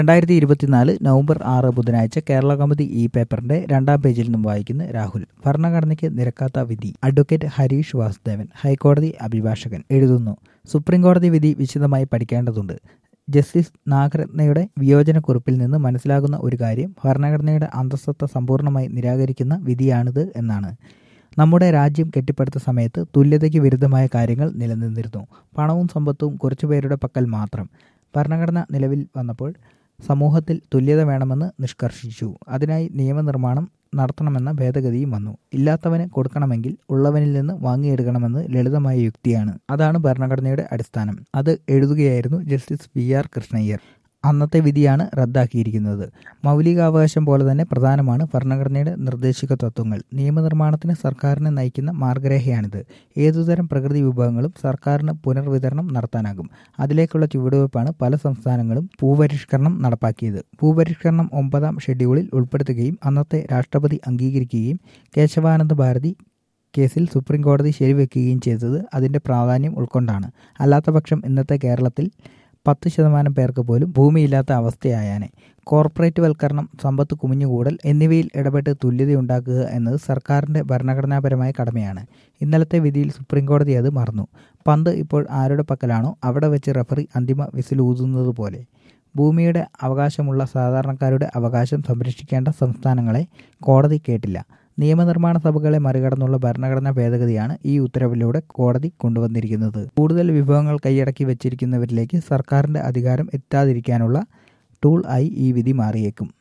രണ്ടായിരത്തി ഇരുപത്തിനാല് നവംബർ ആറ് ബുധനാഴ്ച കേരള കൗമുദി ഇ പേപ്പറിന്റെ രണ്ടാം പേജിൽ നിന്നും വായിക്കുന്ന രാഹുൽ ഭരണഘടനയ്ക്ക് നിരക്കാത്ത വിധി അഡ്വക്കേറ്റ് ഹരീഷ് വാസുദേവൻ ഹൈക്കോടതി അഭിഭാഷകൻ എഴുതുന്നു സുപ്രീം കോടതി വിധി വിശദമായി പഠിക്കേണ്ടതുണ്ട് ജസ്റ്റിസ് നാഗരത്നയുടെ വിയോജനക്കുറിപ്പിൽ നിന്ന് മനസ്സിലാകുന്ന ഒരു കാര്യം ഭരണഘടനയുടെ അന്തസ്സത്ത സമ്പൂർണ്ണമായി നിരാകരിക്കുന്ന വിധിയാണിത് എന്നാണ് നമ്മുടെ രാജ്യം കെട്ടിപ്പടുത്ത സമയത്ത് തുല്യതയ്ക്ക് വിരുദ്ധമായ കാര്യങ്ങൾ നിലനിന്നിരുന്നു പണവും സമ്പത്തും കുറച്ചുപേരുടെ പക്കൽ മാത്രം ഭരണഘടന നിലവിൽ വന്നപ്പോൾ സമൂഹത്തിൽ തുല്യത വേണമെന്ന് നിഷ്കർഷിച്ചു അതിനായി നിയമനിർമ്മാണം നടത്തണമെന്ന ഭേദഗതിയും വന്നു ഇല്ലാത്തവന് കൊടുക്കണമെങ്കിൽ ഉള്ളവനിൽ നിന്ന് വാങ്ങിയെടുക്കണമെന്ന് ലളിതമായ യുക്തിയാണ് അതാണ് ഭരണഘടനയുടെ അടിസ്ഥാനം അത് എഴുതുകയായിരുന്നു ജസ്റ്റിസ് പി ആർ കൃഷ്ണയ്യർ അന്നത്തെ വിധിയാണ് റദ്ദാക്കിയിരിക്കുന്നത് മൗലികാവകാശം പോലെ തന്നെ പ്രധാനമാണ് ഭരണഘടനയുടെ നിർദ്ദേശിക തത്വങ്ങൾ നിയമനിർമ്മാണത്തിന് സർക്കാരിനെ നയിക്കുന്ന മാർഗരേഖയാണിത് ഏതുതരം പ്രകൃതി വിഭവങ്ങളും സർക്കാരിന് പുനർവിതരണം നടത്താനാകും അതിലേക്കുള്ള ചുവടുവയ്പ്പാണ് പല സംസ്ഥാനങ്ങളും ഭൂപരിഷ്കരണം നടപ്പാക്കിയത് ഭൂപരിഷ്കരണം ഒമ്പതാം ഷെഡ്യൂളിൽ ഉൾപ്പെടുത്തുകയും അന്നത്തെ രാഷ്ട്രപതി അംഗീകരിക്കുകയും കേശവാനന്ദ ഭാരതി കേസിൽ സുപ്രീം കോടതി ശരിവെക്കുകയും ചെയ്തത് അതിൻ്റെ പ്രാധാന്യം ഉൾക്കൊണ്ടാണ് അല്ലാത്തപക്ഷം ഇന്നത്തെ കേരളത്തിൽ പത്ത് ശതമാനം പേർക്ക് പോലും ഭൂമിയില്ലാത്ത അവസ്ഥയായാനെ കോർപ്പറേറ്റ് വൽക്കരണം സമ്പത്ത് കുമിഞ്ഞുകൂടൽ എന്നിവയിൽ ഇടപെട്ട് തുല്യതയുണ്ടാക്കുക എന്നത് സർക്കാരിൻ്റെ ഭരണഘടനാപരമായ കടമയാണ് ഇന്നലത്തെ വിധിയിൽ സുപ്രീം കോടതി അത് മറന്നു പന്ത് ഇപ്പോൾ ആരുടെ പക്കലാണോ അവിടെ വെച്ച് റഫറി അന്തിമ വിസിലൂതുന്നത് പോലെ ഭൂമിയുടെ അവകാശമുള്ള സാധാരണക്കാരുടെ അവകാശം സംരക്ഷിക്കേണ്ട സംസ്ഥാനങ്ങളെ കോടതി കേട്ടില്ല നിയമനിർമ്മാണ സഭകളെ മറികടന്നുള്ള ഭരണഘടനാ ഭേദഗതിയാണ് ഈ ഉത്തരവിലൂടെ കോടതി കൊണ്ടുവന്നിരിക്കുന്നത് കൂടുതൽ വിഭവങ്ങൾ കൈയടക്കി വെച്ചിരിക്കുന്നവരിലേക്ക് സർക്കാരിന്റെ അധികാരം എത്താതിരിക്കാനുള്ള ടൂൾ ആയി ഈ വിധി മാറിയേക്കും